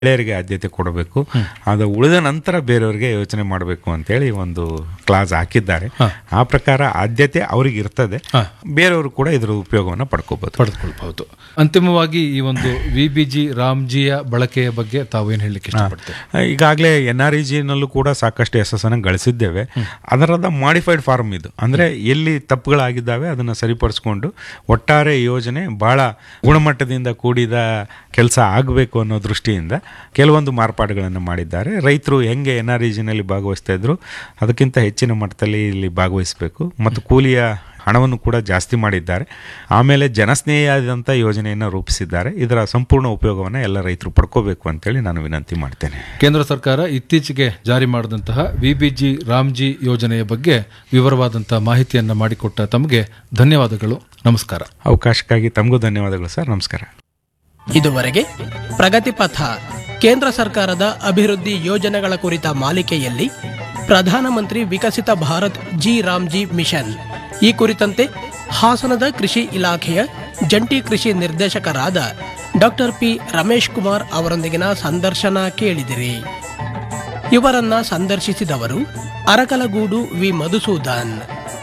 ಮಹಿಳೆಯರಿಗೆ ಆದ್ಯತೆ ಕೊಡಬೇಕು ಅದು ಉಳಿದ ನಂತರ ಬೇರೆಯವರಿಗೆ ಯೋಚನೆ ಮಾಡಬೇಕು ಅಂತೇಳಿ ಒಂದು ಕ್ಲಾಸ್ ಹಾಕಿದ್ದಾರೆ ಆ ಪ್ರಕಾರ ಆದ್ಯತೆ ಅವ್ರಿಗೆ ಇರ್ತದೆ ಬೇರೆಯವರು ಕೂಡ ಇದರ ಉಪಯೋಗವನ್ನು ಪಡ್ಕೋಬಹುದು ಪಡೆದುಕೊಳ್ಬಹುದು ಅಂತಿಮವಾಗಿ ಈ ಒಂದು ವಿ ಬಿ ಜಿ ರಾಮ್ಜಿಯ ಬಳಕೆಯ ಬಗ್ಗೆ ತಾವು ಏನು ಹೇಳಲಿಕ್ಕೆ ಇಷ್ಟಪಡ್ತೀವಿ ಈಗಾಗಲೇ ಎನ್ ಆರ್ ಇ ಜಿನಲ್ಲೂ ಕೂಡ ಸಾಕಷ್ಟು ಯಶಸ್ಸನ್ನು ಗಳಿಸಿದ್ದೇವೆ ಅದರದ ಮಾಡಿಫೈಡ್ ಫಾರ್ಮ್ ಇದು ಅಂದರೆ ಎಲ್ಲಿ ತಪ್ಪುಗಳಾಗಿದ್ದಾವೆ ಅದನ್ನು ಸರಿಪಡಿಸ್ಕೊಂಡು ಒಟ್ಟಾರೆ ಯೋಜನೆ ಬಹಳ ಗುಣಮಟ್ಟದಿಂದ ಕೂಡಿದ ಕೆಲಸ ಆಗಬೇಕು ಅನ್ನೋ ದೃಷ್ಟಿಯಿಂದ ಕೆಲವೊಂದು ಮಾರ್ಪಾಡುಗಳನ್ನು ಮಾಡಿದ್ದಾರೆ ರೈತರು ಹೆಂಗೆ ಎನ್ ಆರ್ ಇ ಜಿನಲ್ಲಿ ಭಾಗವಹಿಸ್ತಾ ಇದ್ರು ಅದಕ್ಕಿಂತ ಹೆಚ್ಚಿನ ಮಟ್ಟದಲ್ಲಿ ಇಲ್ಲಿ ಭಾಗವಹಿಸಬೇಕು ಮತ್ತು ಕೂಲಿಯ ಹಣವನ್ನು ಕೂಡ ಜಾಸ್ತಿ ಮಾಡಿದ್ದಾರೆ ಆಮೇಲೆ ಜನಸ್ನೇಹಿಯಾದಂಥ ಯೋಜನೆಯನ್ನು ರೂಪಿಸಿದ್ದಾರೆ ಇದರ ಸಂಪೂರ್ಣ ಉಪಯೋಗವನ್ನು ಎಲ್ಲ ರೈತರು ಪಡ್ಕೋಬೇಕು ಅಂತೇಳಿ ನಾನು ವಿನಂತಿ ಮಾಡ್ತೇನೆ ಕೇಂದ್ರ ಸರ್ಕಾರ ಇತ್ತೀಚೆಗೆ ಜಾರಿ ಮಾಡಿದಂತಹ ವಿ ಬಿ ಜಿ ರಾಮ್ಜಿ ಯೋಜನೆಯ ಬಗ್ಗೆ ವಿವರವಾದಂತಹ ಮಾಹಿತಿಯನ್ನ ಮಾಡಿಕೊಟ್ಟ ತಮಗೆ ಧನ್ಯವಾದಗಳು ನಮಸ್ಕಾರ ಅವಕಾಶಕ್ಕಾಗಿ ತಮಗೂ ಧನ್ಯವಾದಗಳು ಸರ್ ನಮಸ್ಕಾರ ಇದುವರೆಗೆ ಪ್ರಗತಿ ಪಥ ಕೇಂದ್ರ ಸರ್ಕಾರದ ಅಭಿವೃದ್ಧಿ ಯೋಜನೆಗಳ ಕುರಿತ ಮಾಲಿಕೆಯಲ್ಲಿ ಪ್ರಧಾನಮಂತ್ರಿ Viksit Bharat G RAM G mission ಈ ಕುರಿತಂತೆ ಹಾಸನದ ಕೃಷಿ ಇಲಾಖೆಯ ಜಂಟಿ ಕೃಷಿ ನಿರ್ದೇಶಕರಾದ ಡಾಕ್ಟರ್ ಪಿ ರಮೇಶ್ ಕುಮಾರ್ ಅವರೊಂದಿಗಿನ ಸಂದರ್ಶನ ಕೇಳಿದಿರಿ ಇವರನ್ನ ಸಂದರ್ಶಿಸಿದವರು ಅರಕಲಗೂಡು ವಿ ಮಧುಸೂದನ್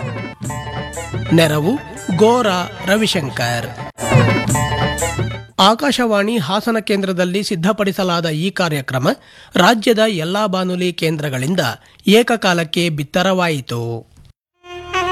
ನೆರವು ಗೋರಾ ರವಿಶಂಕರ್ ಆಕಾಶವಾಣಿ ಹಾಸನ ಕೇಂದ್ರದಲ್ಲಿ ಸಿದ್ಧಪಡಿಸಲಾದ ಈ ಕಾರ್ಯಕ್ರಮ ರಾಜ್ಯದ ಎಲ್ಲಾ ಬಾನುಲಿ ಕೇಂದ್ರಗಳಿಂದ ಏಕಕಾಲಕ್ಕೆ ಬಿತ್ತರವಾಯಿತು